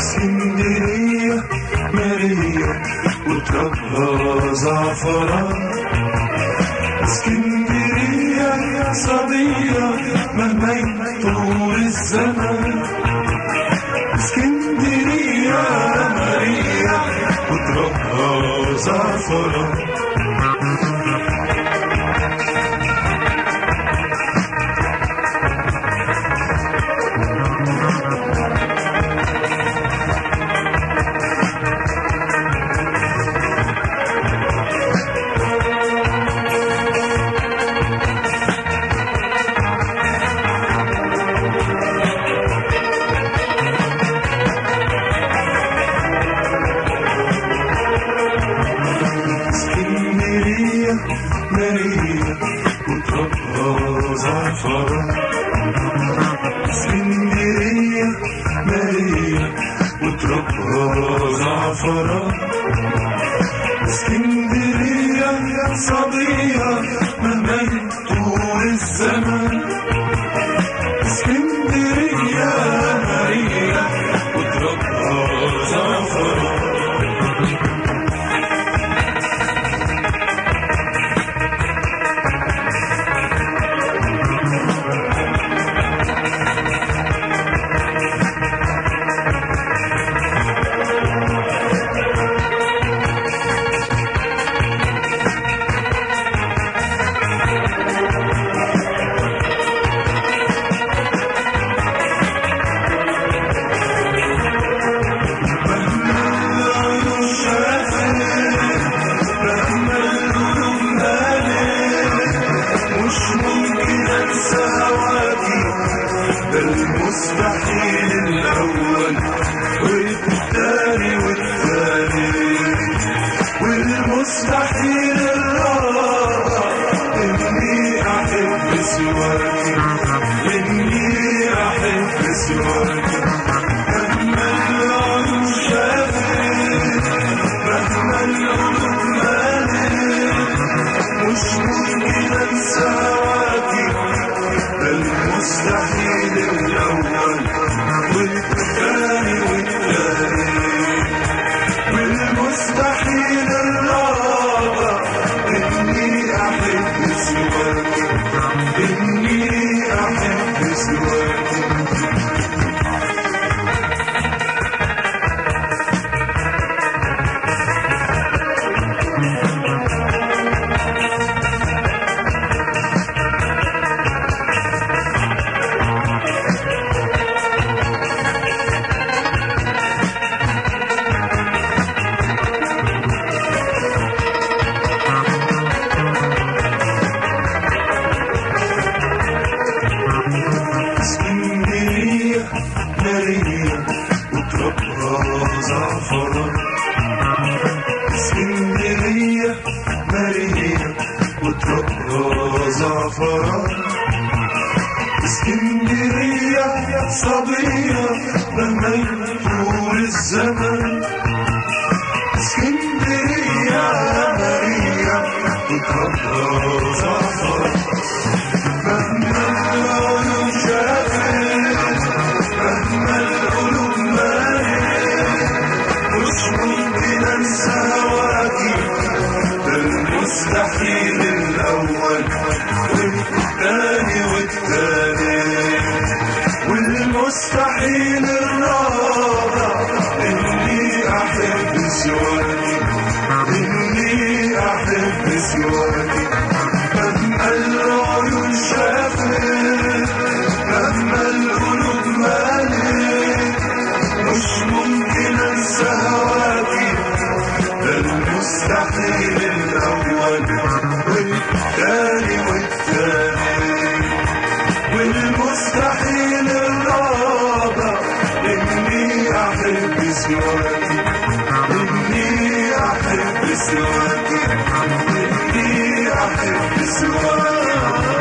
اسكندرية مارية وتربها زعفران اسكندرية صبية مهما يطول الزمن اسكندرية مارية وتربها زعفران اسكندرية مارية وتربها زعفران اسكندرية مارية وتربها زعفران اسكندرية صبية مهما يطول الزمن اسكندرية مارية وتربها زعفران مش ممكن انسى هواكي ده المستحيل الاول والتاني والتاني والمستحيل الرابع اني احب سواكي اني احب سواكي مهما العيون شافت مهما القلوب مالت مش ممكن انسى هواكي ده المستحيل الاول والتاني والتاني والمستحيل الرابع اني احب سواكي اني احب سواكي اسكندرية مارية وتربها زعفران اسكندرية مارية وتربها زعفران اسكندرية صبية مهما يطول الزمن اسكندرية مارية وتربها زعفران مهما العيون شافت مهما القلوب مالت مش ممكن انسى هواكي ده المستحيل الاول والتاني والتاني والمستحيل الرابع اني احب سواكي اني احب سواكي مهما العيون شافت مهما القلوب مالت مش ممكن انسى هواكي ده المستحيل الاول والتاني والتاني والمستحيل الرابع اني احب سواكي اني احب سواكي اني احب سواكي